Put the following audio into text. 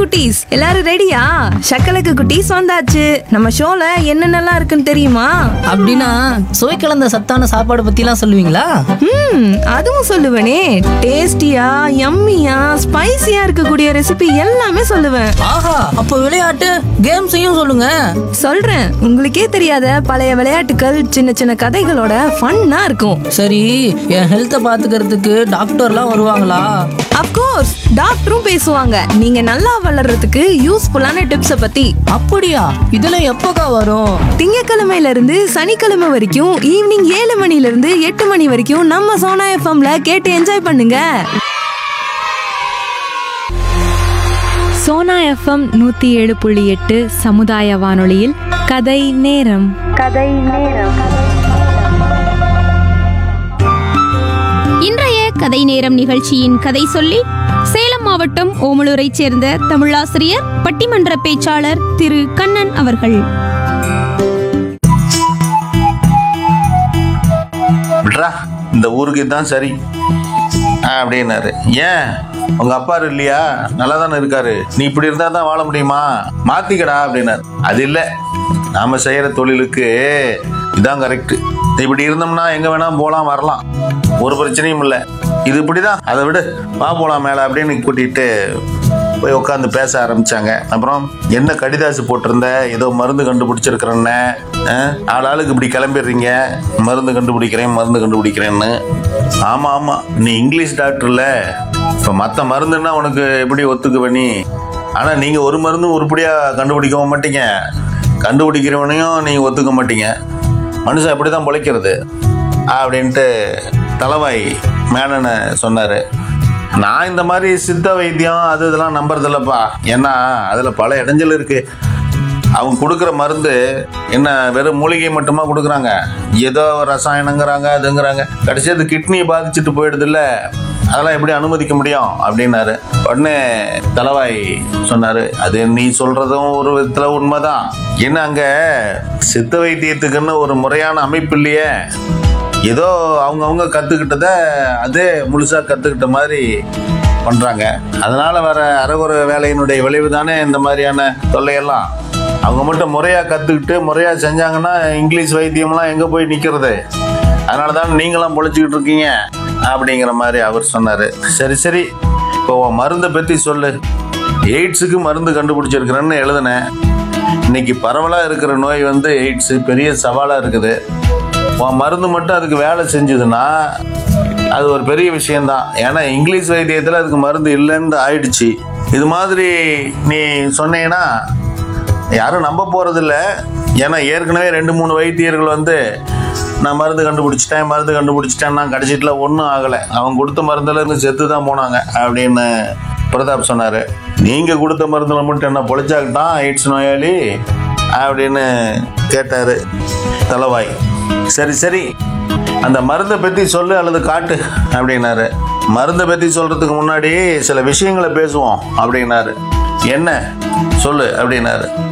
குட்டீஸ் எல்லாரும் ரெடியா சக்கலக்கு குட்டீஸ் வந்தாச்சு நம்ம ஷோல என்னென்னலாம் இருக்குன்னு தெரியுமா அப்படின்னா சுவை கலந்த சத்தான சாப்பாடு பத்திலாம் சொல்லுவீங்களா ம் அதுவும் சொல்லுவேனே டேஸ்டியா யம்மியா ஸ்பைசியா இருக்கக்கூடிய ரெசிபி எல்லாமே சொல்லுவேன் ஆஹா அப்ப விளையாட்டு கேம்ஸையும் சொல்லுங்க சொல்றேன் உங்களுக்கே தெரியாத பழைய விளையாட்டுகள் சின்ன சின்ன கதைகளோட ஃபன்னா இருக்கும் சரி என் ஹெல்த்தை பாத்துக்கிறதுக்கு டாக்டர்லாம் வருவாங்களா அப்கோர்ஸ் டாக்டரும் பேசுவாங்க நீங்க நல்லா வளர்றதுக்கு யூஸ்ஃபுல்லான டிப்ஸ பத்தி அப்படியா இதெல்லாம் எப்போக்கா வரும் திங்கக்கிழமையில இருந்து சனிக்கிழமை வரைக்கும் ஈவினிங் ஏழு மணில இருந்து எட்டு மணி வரைக்கும் நம்ம சோனா எஃப்எம்ல கேட்டு என்ஜாய் பண்ணுங்க சோனா எஃப்எம் நூத்தி ஏழு புள்ளி எட்டு சமுதாய வானொலியில் கதை நேரம் இன்றைய கதை நேரம் நிகழ்ச்சியின் கதை சொல்லி சேலம் மாவட்டம் ஓமலூரைச் சேர்ந்த தமிழாசிரியர் பட்டிமன்ற பேச்சாளர் திரு கண்ணன் அவர்கள் விட்றா இந்த ஊருக்கு தான் சரி ஆ, அப்படின்னாரு ஏன் உங்க அப்பா இல்லையா நல்லா தானே இருக்காரு நீ இப்படி இருந்தா தான் வாழ முடியுமா மாத்திக்கடா அப்படின்னாரு அது இல்லை நாம செய்யற தொழிலுக்கு இதான் கரெக்ட் இப்படி இருந்தோம்னா எங்க வேணா போலாம் வரலாம் ஒரு பிரச்சனையும் இல்லை இது இப்படிதான் அதை விடு வா போலாம் மேல அப்படின்னு கூட்டிட்டு போய் உட்காந்து பேச ஆரம்பிச்சாங்க அப்புறம் என்ன கடிதாசு போட்டிருந்த ஏதோ மருந்து கண்டுபிடிச்சிருக்கிறேன்னு ஆள் ஆளுக்கு இப்படி கிளம்பிடுறீங்க மருந்து கண்டுபிடிக்கிறேன் மருந்து கண்டுபிடிக்கிறேன்னு ஆமா ஆமா நீ இங்கிலீஷ் டாக்டர்ல இப்போ மற்ற மருந்துன்னா உனக்கு எப்படி ஒத்துக்குவ நீ ஆனால் நீங்கள் ஒரு மருந்தும் உருப்படியாக கண்டுபிடிக்கவும் மாட்டீங்க கண்டுபிடிக்கிறவனையும் நீங்கள் ஒத்துக்க மாட்டீங்க மனுஷன் அப்படி தான் பிழைக்கிறது அப்படின்ட்டு தலவாய் மேனனை சொன்னார் நான் இந்த மாதிரி சித்த வைத்தியம் அது இதெல்லாம் நம்புறதில்லப்பா ஏன்னா அதில் பல இடைஞ்சல் இருக்குது அவங்க கொடுக்குற மருந்து என்ன வெறும் மூலிகை மட்டுமா கொடுக்குறாங்க ஏதோ ரசாயனங்கிறாங்க அதுங்கிறாங்க கடைசி அது கிட்னியை பாதிச்சுட்டு போயிடுது அதெல்லாம் எப்படி அனுமதிக்க முடியும் அப்படின்னாரு உடனே தலவாய் சொன்னாரு அது நீ சொல்றதும் ஒரு விதத்துல உண்மைதான் என்ன அங்க சித்த வைத்தியத்துக்குன்னு ஒரு முறையான அமைப்பு இல்லையே ஏதோ அவங்கவுங்க கற்றுக்கிட்டத அதே முழுசாக கற்றுக்கிட்ட மாதிரி பண்ணுறாங்க அதனால வர அறகுற வேலையினுடைய விளைவு தானே இந்த மாதிரியான தொல்லையெல்லாம் அவங்க மட்டும் முறையாக கற்றுக்கிட்டு முறையாக செஞ்சாங்கன்னா இங்கிலீஷ் வைத்தியம்லாம் எங்கே போய் நிற்கிறது அதனால தான் நீங்களாம் பொழைச்சிக்கிட்டு இருக்கீங்க அப்படிங்கிற மாதிரி அவர் சொன்னார் சரி சரி இப்போ உன் மருந்தை பற்றி சொல்லு எய்ட்ஸுக்கு மருந்து கண்டுபிடிச்சிருக்கிறேன்னு எழுதினேன் இன்னைக்கு பரவலாக இருக்கிற நோய் வந்து எய்ட்ஸு பெரிய சவாலாக இருக்குது உன் மருந்து மட்டும் அதுக்கு வேலை செஞ்சதுன்னா அது ஒரு பெரிய விஷயம்தான் ஏன்னா இங்கிலீஷ் வைத்தியத்தில் அதுக்கு மருந்து இல்லைன்னு ஆயிடுச்சு இது மாதிரி நீ சொன்னீங்கன்னா யாரும் நம்ப போகிறதில்ல ஏன்னா ஏற்கனவே ரெண்டு மூணு வைத்தியர்கள் வந்து நான் மருந்து கண்டுபிடிச்சிட்டேன் மருந்து கண்டுபிடிச்சிட்டேன்னா கடைசிட்டில் ஒன்றும் ஆகலை அவன் கொடுத்த மருந்துல இருந்து செத்து தான் போனாங்க அப்படின்னு பிரதாப் சொன்னார் நீங்கள் கொடுத்த மருந்தில் மட்டும் என்ன பொழைச்சாக்கிட்டான் எய்ட்ஸ் நோயாளி அப்படின்னு கேட்டார் தலவாய் சரி சரி அந்த மருந்தை பற்றி சொல்லு அல்லது காட்டு அப்படின்னாரு மருந்தை பற்றி சொல்கிறதுக்கு முன்னாடி சில விஷயங்களை பேசுவோம் அப்படின்னாரு என்ன சொல்லு அப்படின்னாரு